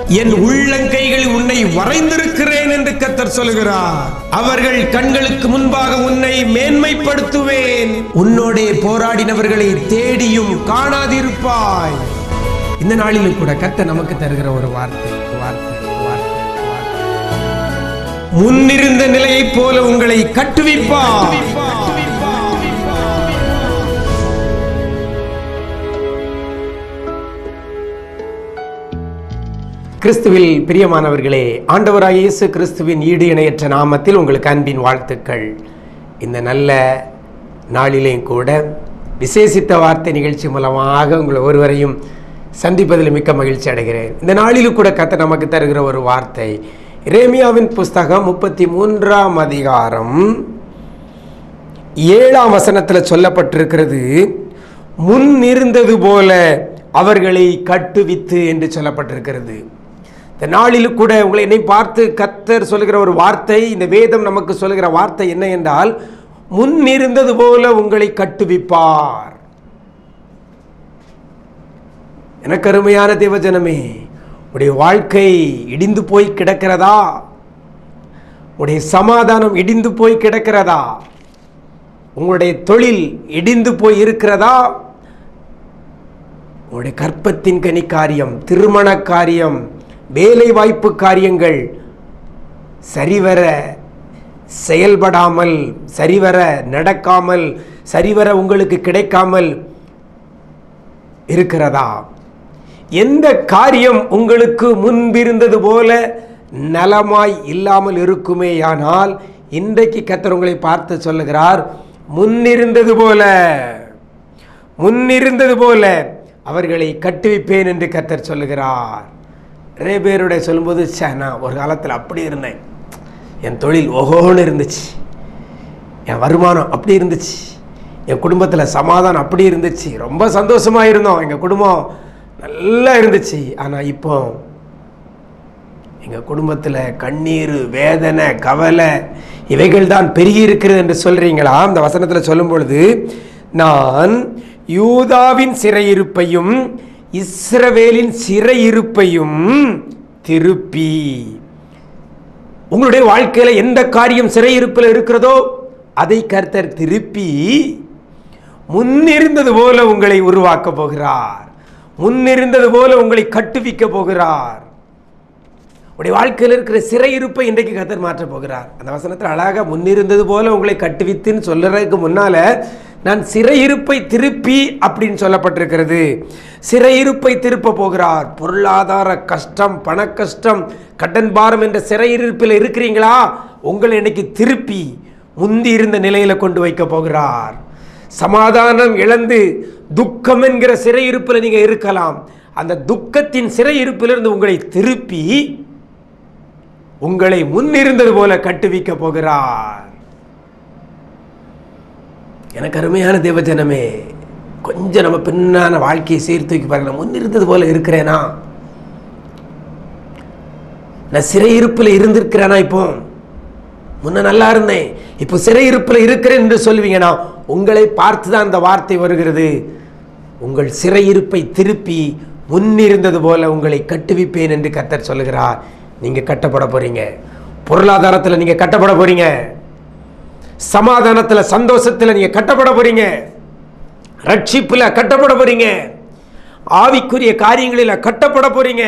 என் உள்ளங்கைகளில் உன்னை வரைந்திருக்கிறேன் என்று கத்தர் சொல்கிறார் அவர்கள் கண்களுக்கு முன்பாக உன்னை மேன்மைப்படுத்துவேன் உன்னோடே போராடினவர்களை தேடியும் காணாதிருப்பாய் இந்த நாளிலும் கூட கத்தர் நமக்கு தருகிற ஒரு வார்த்தை வார்த்தை வார்த்தை வார்த்தை. முன்னிருந்த நிலையைப் போல உங்களை கட்டுவிப்பார் கிறிஸ்துவில் பிரியமானவர்களே ஆண்டவராய் இயேசு கிறிஸ்துவின் ஈடு இணையற்ற நாமத்தில் உங்களுக்கு அன்பின் வாழ்த்துக்கள் இந்த நல்ல நாளிலேயும் கூட விசேஷித்த வார்த்தை நிகழ்ச்சி மூலமாக உங்களை ஒருவரையும் சந்திப்பதில் மிக்க மகிழ்ச்சி அடைகிறேன் இந்த நாளிலும் கூட கத்த நமக்கு தருகிற ஒரு வார்த்தை இரேமியாவின் புஸ்தகம் முப்பத்தி மூன்றாம் அதிகாரம் ஏழாம் வசனத்தில் சொல்லப்பட்டிருக்கிறது முன் இருந்தது போல அவர்களை கட்டுவித்து என்று சொல்லப்பட்டிருக்கிறது இந்த நாளிலும் கூட உங்களை என்னை பார்த்து கத்தர் சொல்லுகிற ஒரு வார்த்தை இந்த வேதம் நமக்கு சொல்லுகிற வார்த்தை என்ன என்றால் முன் இருந்தது போல உங்களை கட்டுவிப்பார் எனக்கு அருமையான தேவஜனமே உடைய வாழ்க்கை இடிந்து போய் கிடக்கிறதா உடைய சமாதானம் இடிந்து போய் கிடக்கிறதா உங்களுடைய தொழில் இடிந்து போய் இருக்கிறதா உங்களுடைய கற்பத்தின் கனி காரியம் திருமண காரியம் வேலை வாய்ப்பு காரியங்கள் சரிவர செயல்படாமல் சரிவர நடக்காமல் சரிவர உங்களுக்கு கிடைக்காமல் இருக்கிறதா எந்த காரியம் உங்களுக்கு முன்பிருந்தது போல நலமாய் இல்லாமல் இருக்குமேயானால் இன்றைக்கு கத்தர் உங்களை பார்த்து சொல்லுகிறார் முன்னிருந்தது போல முன்னிருந்தது போல அவர்களை கட்டுவிப்பேன் என்று கத்தர் சொல்லுகிறார் நிறைய பேருடைய சொல்லும்போது "ச்சே, நான் ஒரு காலத்தில் அப்படி இருந்தேன் என் தொழில் ஓஹோன்னு இருந்துச்சு என் வருமானம் அப்படி இருந்துச்சு என் குடும்பத்தில் சமாதானம் அப்படி இருந்துச்சு ரொம்ப சந்தோஷமாக இருந்தோம் எங்கள் குடும்பம் நல்லா இருந்துச்சு ஆனால் இப்போ எங்கள் குடும்பத்தில் கண்ணீர் வேதனை கவலை இவைகள் தான் பெருகி இருக்கிறது என்று சொல்கிறீங்களா அந்த வசனத்தில் சொல்லும் பொழுது நான் யூதாவின் சிறையிருப்பையும் இஸ்ரவேலின் சிறையிருப்பையும் திருப்பி உங்களுடைய வாழ்க்கையில் எந்த காரியம் சிறையிருப்பில் இருக்கிறதோ அதை கர்த்தர் திருப்பி முன்னிருந்தது போல உங்களை உருவாக்க போகிறார் முன்னிருந்தது போல உங்களை கட்டுவிக்க போகிறார் உடைய வாழ்க்கையில் இருக்கிற சிறையிருப்பை இன்றைக்கு கத்தர் மாற்றப் போகிறார் அந்த வசனத்தில் அழகாக முன்னிருந்தது போல உங்களை கட்டுவித்துன்னு சொல்லுறதுக்கு முன்னால நான் சிறையிருப்பை திருப்பி அப்படின்னு சொல்லப்பட்டிருக்கிறது சிறையிருப்பை திருப்ப போகிறார் பொருளாதார கஷ்டம் பண கஷ்டம் கடன் பாரம் என்ற சிறையிருப்பில் இருக்கிறீங்களா உங்களை இன்னைக்கு திருப்பி முந்தி இருந்த நிலையில கொண்டு வைக்க போகிறார் சமாதானம் இழந்து துக்கம் என்கிற சிறையிருப்பில் நீங்க இருக்கலாம் அந்த துக்கத்தின் சிறையிருப்பிலிருந்து உங்களை திருப்பி உங்களை முன்னிருந்தது போல கட்டுவிக்க போகிறார் எனக்கு அருமையான தேவஜனமே கொஞ்சம் நம்ம பின்னான வாழ்க்கையை சீர்தூக்கி பாருங்க நான் முன்னிருந்தது போல இருக்கிறேனா நான் சிறையிருப்பில் இருந்திருக்கிறேனா இப்போ முன்ன நல்லா இருந்தேன் இப்போ சிறையிருப்பில் இருக்கிறேன் என்று சொல்லுவீங்கன்னா உங்களை பார்த்து தான் அந்த வார்த்தை வருகிறது உங்கள் சிறையிருப்பை திருப்பி முன்னிருந்தது போல உங்களை கட்டுவிப்பேன் என்று கத்தர் சொல்லுகிறார் நீங்க கட்டப்பட போறீங்க பொருளாதாரத்தில் நீங்க கட்டப்பட போறீங்க சமாதானத்தில் சந்தோஷத்தில் நீங்க கட்டப்பட போறீங்க ரட்சிப்பில் கட்டப்பட போறீங்க ஆவிக்குரிய காரியங்களில் கட்டப்பட போறீங்க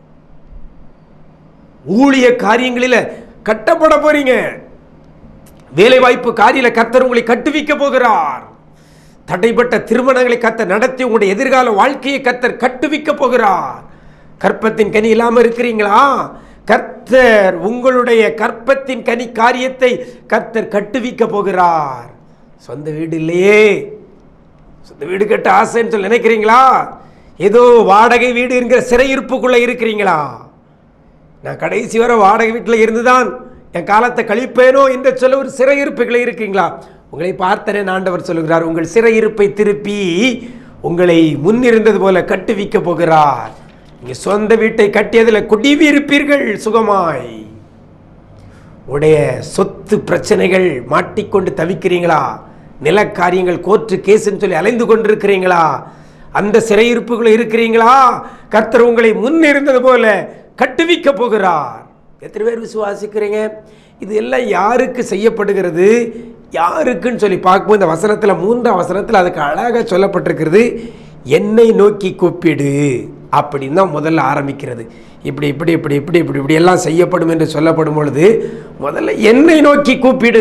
ஊழிய காரியங்களில் கட்டப்பட போறீங்க வேலை வாய்ப்பு காரியில கத்தர் உங்களை கட்டுவிக்க போகிறார் தடைப்பட்ட திருமணங்களை கத்தர் நடத்தி உங்களுடைய எதிர்கால வாழ்க்கையை கத்தர் கட்டுவிக்க போகிறார் கற்பத்தின் கனி இல்லாம இருக்கிறீங்களா கர்த்தர் உங்களுடைய கற்பத்தின் கனி காரியத்தை கர்த்தர் கட்டுவிக்க போகிறார் சொந்த வீடு இல்லையே சொந்த வீடு கட்ட ஆசைன்னு சொல்லி நினைக்கிறீங்களா ஏதோ வாடகை வீடு என்கிற சிறையிருப்புக்குள்ள இருக்கிறீங்களா நான் கடைசி வரை வாடகை வீட்டில் இருந்துதான் என் காலத்தை கழிப்பேனோ என்று சொல்ல ஒரு சிறையிருப்புகளை இருக்கீங்களா உங்களை பார்த்தனே ஆண்டவர் சொல்லுகிறார் உங்கள் சிறையிருப்பை திருப்பி உங்களை முன்னிருந்தது போல கட்டுவிக்க போகிறார் நீங்க சொந்த வீட்டை கட்டியதில் குடிவிருப்பீர்கள் சுகமாய் உடைய சொத்து பிரச்சனைகள் மாட்டிக்கொண்டு தவிக்கிறீங்களா நிலக்காரியங்கள் கோர்ட்டு கேஸ்ன்னு சொல்லி அலைந்து கொண்டிருக்கிறீங்களா அந்த சிறையிருப்புகள் இருக்கிறீங்களா கர்த்தர் உங்களை முன்னிருந்தது போல கட்டுவிக்க போகிறார் எத்தனை பேர் விசுவாசிக்கிறீங்க இது எல்லாம் யாருக்கு செய்யப்படுகிறது யாருக்குன்னு சொல்லி பார்க்கும்போது இந்த வசனத்தில் மூன்றாம் வசனத்தில் அதுக்கு அழகாக சொல்லப்பட்டிருக்கிறது என்னை நோக்கி கூப்பிடு அப்படின்னு தான் முதல்ல ஆரம்பிக்கிறது இப்படி இப்படி இப்படி இப்படி இப்படி இப்படி எல்லாம் செய்யப்படும் என்று சொல்லப்படும் பொழுது முதல்ல என்னை நோக்கி கூப்பிடு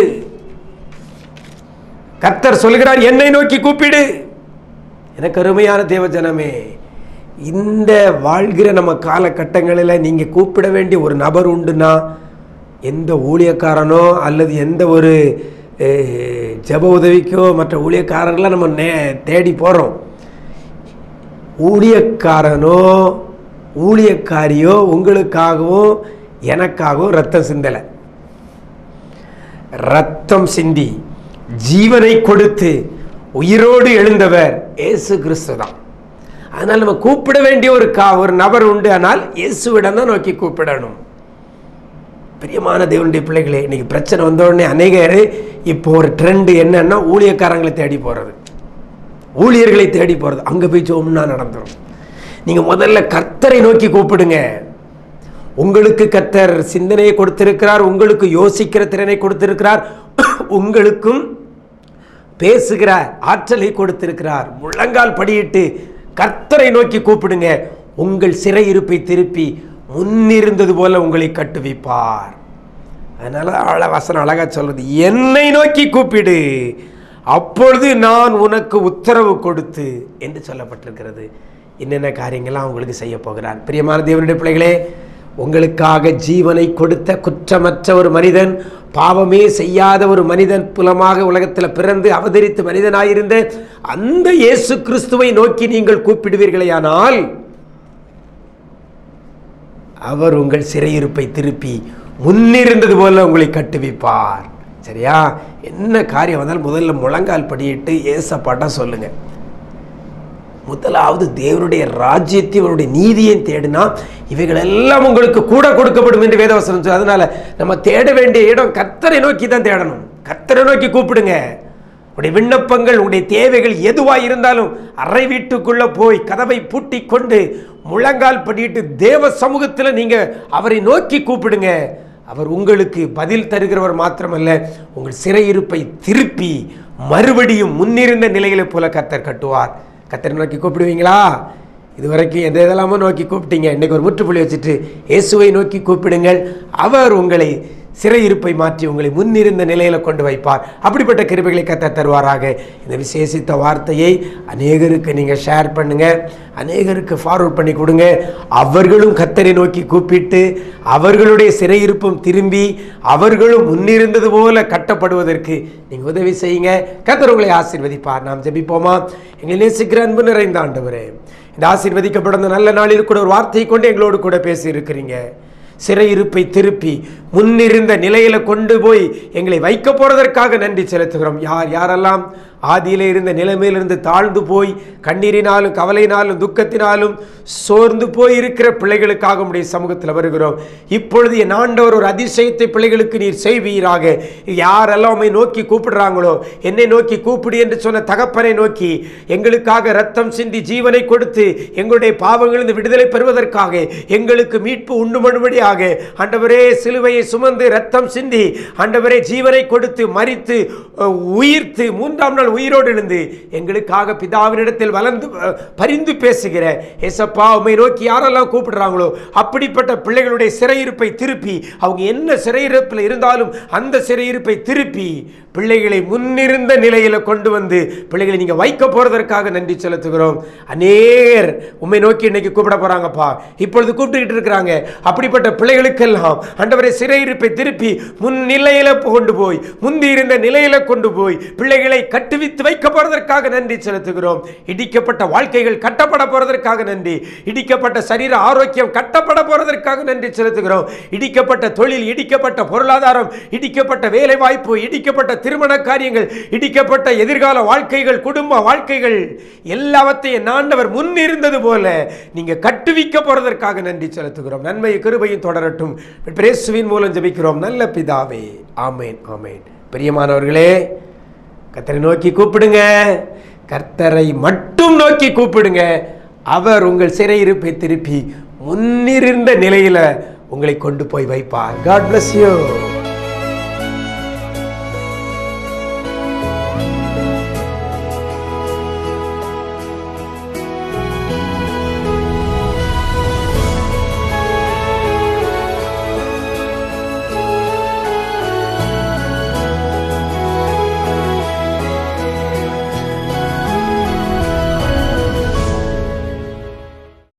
கர்த்தர் சொல்கிறார் என்னை நோக்கி கூப்பிடு எனக்கு அருமையான தேவஜனமே இந்த வாழ்கிற நம்ம காலகட்டங்களில் நீங்கள் கூப்பிட வேண்டிய ஒரு நபர் உண்டுன்னா எந்த ஊழியக்காரனோ அல்லது எந்த ஒரு அஹ், ஜெப உதவிக்கோ மற்ற ஊழியக்காரர்களாம் நம்ம நே தேடி போகிறோம் ஊழியக்காரனோ ஊழியக்காரியோ உங்களுக்காகவும் எனக்காகவும் ரத்தம் சிந்தலை ரத்தம் சிந்தி ஜீவனை கொடுத்து உயிரோடு எழுந்தவர் இயேசு கிறிஸ்து தான் அதனால் நம்ம கூப்பிட வேண்டிய ஒரு கா ஒரு நபர் உண்டு ஆனால் இயேசுவிடம் தான் நோக்கி கூப்பிடணும் பிரியமான தேவனுடைய பிள்ளைகளே இன்னைக்கு பிரச்சனை வந்த உடனே அநேகர் இப்போ ஒரு ட்ரெண்டு என்னன்னா ஊழியக்காரங்களை தேடி போகிறது ஊழியர்களை தேடி போகிறது அங்கே போய் ஜோம்னா நடந்துரும் நீங்கள் முதல்ல கர்த்தரை நோக்கி கூப்பிடுங்க உங்களுக்கு கர்த்தர் சிந்தனையை கொடுத்திருக்கிறார் உங்களுக்கு யோசிக்கிற திறனை கொடுத்திருக்கிறார் உங்களுக்கும் பேசுகிற ஆற்றலை கொடுத்திருக்கிறார் முழங்கால் படியிட்டு கர்த்தரை நோக்கி கூப்பிடுங்க உங்கள் சிறையிருப்பை திருப்பி முன்னிருந்தது போல உங்களை கட்டுவிப்பார் அதனால அழ வசனம் அழகா சொல்றது என்னை நோக்கி கூப்பிடு அப்பொழுது நான் உனக்கு உத்தரவு கொடுத்து என்று சொல்லப்பட்டிருக்கிறது என்னென்ன காரியங்கள்லாம் உங்களுக்கு செய்ய போகிறார் பிரியமான தேவனுடைய பிள்ளைகளே உங்களுக்காக ஜீவனை கொடுத்த குற்றமற்ற ஒரு மனிதன் பாவமே செய்யாத ஒரு மனிதன் புலமாக உலகத்தில் பிறந்து அவதரித்து மனிதனாயிருந்த அந்த இயேசு கிறிஸ்துவை நோக்கி நீங்கள் கூப்பிடுவீர்களேயானால் அவர் உங்கள் சிறையிருப்பை திருப்பி முன்னிருந்தது போல உங்களை கட்டுவிப்பார் சரியா என்ன காரியம் வந்தாலும் முதல்ல முழங்கால் படியிட்டு ஏசப்பாட்டா சொல்லுங்க முதலாவது தேவனுடைய ராஜ்யத்தையும் அவருடைய நீதியையும் தேடினா இவைகள் எல்லாம் உங்களுக்கு கூட கொடுக்கப்படும் என்று வேதவசனம் சொல்லு அதனால நம்ம தேட வேண்டிய இடம் கர்த்தரை நோக்கி தான் தேடணும் கர்த்தரை நோக்கி கூப்பிடுங்க உடைய விண்ணப்பங்கள் உடைய தேவைகள் எதுவாக இருந்தாலும் அறை வீட்டுக்குள்ள போய் கதவை பூட்டி கொண்டு முழங்கால் படிட்டு தேவ சமூகத்தில் நீங்க அவரை நோக்கி கூப்பிடுங்க அவர் உங்களுக்கு பதில் தருகிறவர் மாத்திரமல்ல உங்கள் சிறையிருப்பை திருப்பி மறுபடியும் முன்னிருந்த நிலைகளை போல கத்தர் கட்டுவார் கத்தரை நோக்கி கூப்பிடுவீங்களா இதுவரைக்கும் எந்த இதெல்லாமோ நோக்கி கூப்பிட்டீங்க இன்னைக்கு ஒரு முற்றுப்புள்ளி வச்சுட்டு இயேசுவை நோக்கி கூப்பிடுங்கள் அவர் உங்களை சிறையிருப்பை மாற்றி உங்களை முன்னிருந்த நிலையில கொண்டு வைப்பார் அப்படிப்பட்ட கிருபைகளை கத்த தருவாராக இந்த விசேஷித்த வார்த்தையை அநேகருக்கு நீங்கள் ஷேர் பண்ணுங்க அநேகருக்கு ஃபார்வர்ட் பண்ணி கொடுங்க அவர்களும் கத்தரை நோக்கி கூப்பிட்டு அவர்களுடைய சிறையிருப்பும் திரும்பி அவர்களும் முன்னிருந்தது போல கட்டப்படுவதற்கு நீங்கள் உதவி செய்யுங்க கத்தர் உங்களை ஆசீர்வதிப்பார் நாம் ஜெபிப்போமா எங்களை நேசிக்கிற அன்பு நிறைந்த ஆண்டவரே இந்த ஆசீர்வதிக்கப்பட்ட நல்ல நாளில் கூட ஒரு வார்த்தையை கொண்டு எங்களோடு கூட பேசி இருக்கிறீங்க சிறையிருப்பை திருப்பி முன்னிருந்த நிலையில கொண்டு போய் எங்களை வைக்க போறதற்காக நன்றி செலுத்துகிறோம் யார் யாரெல்லாம் ஆதியிலே இருந்த நிலைமையிலிருந்து தாழ்ந்து போய் கண்ணீரினாலும் கவலையினாலும் துக்கத்தினாலும் சோர்ந்து போய் இருக்கிற பிள்ளைகளுக்காக உடைய சமூகத்தில் வருகிறோம் இப்பொழுது என் ஆண்டவர் ஒரு அதிசயத்தை பிள்ளைகளுக்கு நீர் செய்வீராக யாரெல்லாம் உம்மை நோக்கி கூப்பிடுறாங்களோ என்னை நோக்கி கூப்பிடு என்று சொன்ன தகப்பனை நோக்கி எங்களுக்காக ரத்தம் சிந்தி ஜீவனை கொடுத்து எங்களுடைய பாவங்களிலிருந்து விடுதலை பெறுவதற்காக எங்களுக்கு மீட்பு உண்டு மறுபடியாக ஆண்டவரே சிலுவையை சுமந்து ரத்தம் சிந்தி ஆண்டவரே ஜீவனை கொடுத்து மரித்து அஹ், உயிர்த்து மூன்றாம் நாள் உயிரோடு எழுந்து எங்களுக்காக பிதாவினிடத்தில் வளர்ந்து அஹ், பரிந்து பேசுகிற ஏசப்பா உம்மை நோக்கி யாரெல்லாம் கூப்பிடுறாங்களோ அப்படிப்பட்ட பிள்ளைகளுடைய சிறையிருப்பை திருப்பி அவங்க என்ன சிறையிருப்பில் இருந்தாலும் அந்த சிறையிருப்பை திருப்பி பிள்ளைகளை முன்னிருந்த நிலையில கொண்டு வந்து பிள்ளைகளை நீங்க வைக்க போறதற்காக நன்றி செலுத்துகிறோம் அநேகர் உம்மை நோக்கி இன்னைக்கு கூப்பிட போறாங்கப்பா இப்பொழுது கூப்பிட்டுக்கிட்டு இருக்கிறாங்க அப்படிப்பட்ட பிள்ளைகளுக்கெல்லாம் ஆண்டவரை சிறையிருப்பை திருப்பி முன் நிலையில கொண்டு போய் முந்தி இருந்த நிலையில கொண்டு போய் பிள்ளைகளை கட்டுவித்து வைக்க போறதற்காக நன்றி செலுத்துகிறோம் இடிக்கப்பட்ட வாழ்க்கைகள் கட்டப்பட போறதற்காக நன்றி இடிக்கப்பட்ட சரீர ஆரோக்கியம் கட்டப்பட போறதற்காக நன்றி செலுத்துகிறோம் இடிக்கப்பட்ட தொழில் இடிக்கப்பட்ட பொருளாதாரம் இடிக்கப்பட்ட வேலை வாய்ப்பு இடிக்கப்பட்ட திருமண காரியங்கள் இடிக்கப்பட்ட எதிர்கால வாழ்க்கைகள் குடும்ப வாழ்க்கைகள் எல்லாவற்றையும் நாண்டவர் முன்னிருந்தது போல நீங்க கட்டுவிக்க போறதற்காக நன்றி செலுத்துகிறோம் நன்மை கிருபையும் தொடரட்டும் பிரேசுவின் மூலம் ஜெபிக்கிறோம் நல்ல பிதாவே ஆமேன் ஆமேன் பிரியமானவர்களே கர்த்தரை நோக்கி கூப்பிடுங்க கர்த்தரை மட்டும் நோக்கி கூப்பிடுங்க அவர் உங்கள் சிறையிருப்பை திருப்பி முன்னிருந்த நிலையில உங்களை கொண்டு போய் வைப்பார் காட் bless you